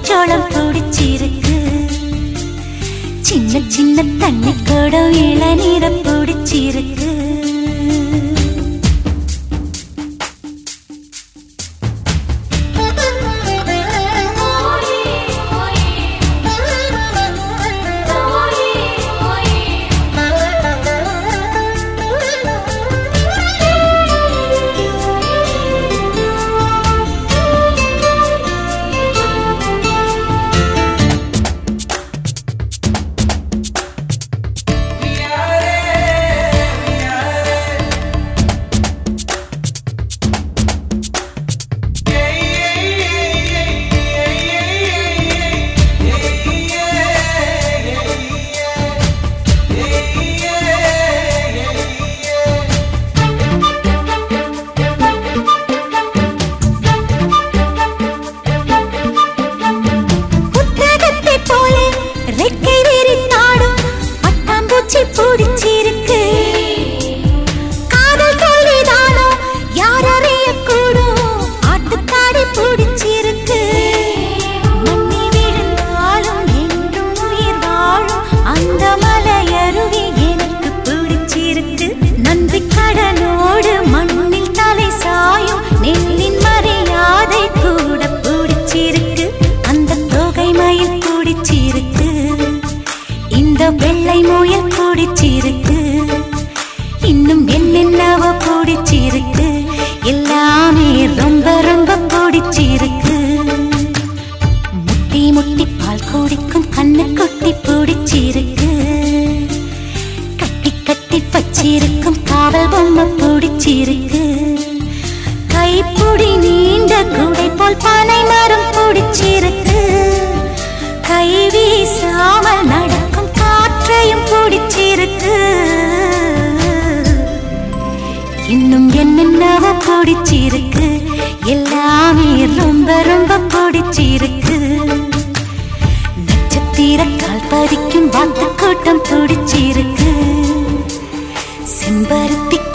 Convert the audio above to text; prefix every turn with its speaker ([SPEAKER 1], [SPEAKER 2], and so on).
[SPEAKER 1] முத்துச்சோளம் பிடிச்சிருக்கு சின்ன சின்ன தண்ணி குடம் இளநீரை பிடிச்சிருக்கு புத்தகத்தை போல ரெக்கை விரித்தாடும் பட்டாம்பூச்சி பிடிச்சிருக்கு காதல் தோல்விதானோ யார் அறியக்கூடும் ஆட்டுக்காடி பிடிச்சிருக்கு மண்ணி விழுந்தாலும் என்றும் உயிர் வாழும் அந்த மலையருவி எனக்கு பிடிச்சிருக்கு நன்றி கடலோடு மண்ணில் தலை சாயும் நெல்லின் மரியாதை கூட பிடிச்சிருக்கு அந்த தொகை மயில் பிடிச்சிருக்கு இந்த வெள்ளை முயல் பிடிச்சிருக்கு இன்னும் என்னென்னவோ பிடிச்சிருக்கு எல்லாமே ரொம்ப ரொம்ப பிடிச்சிருக்கு முட்டி முட்டி பால் குடிக்கும் கண்ணு குட்டி பிடிச்சிருக்கு கட்டி கட்டி வச்சிருக்கும் காவல் பொம்மை பிடிச்சிருக்கு கைப்புடி நீண்ட குடை போல் பனை மரம் பிடிச்சிருக்கு கை வீசாமல் நடக்கும் காற்றையும் பிடிச்சிருக்கு இன்னும் என்னென்னவோ பிடிச்சிருக்கு எல்லாமே ரொம்ப ரொம்ப பிடிச்சிருக்கு நட்சத்திர கால் பதிக்கும் வாத்து கூட்டம் பிடிச்சிருக்கு செம்பருத்தி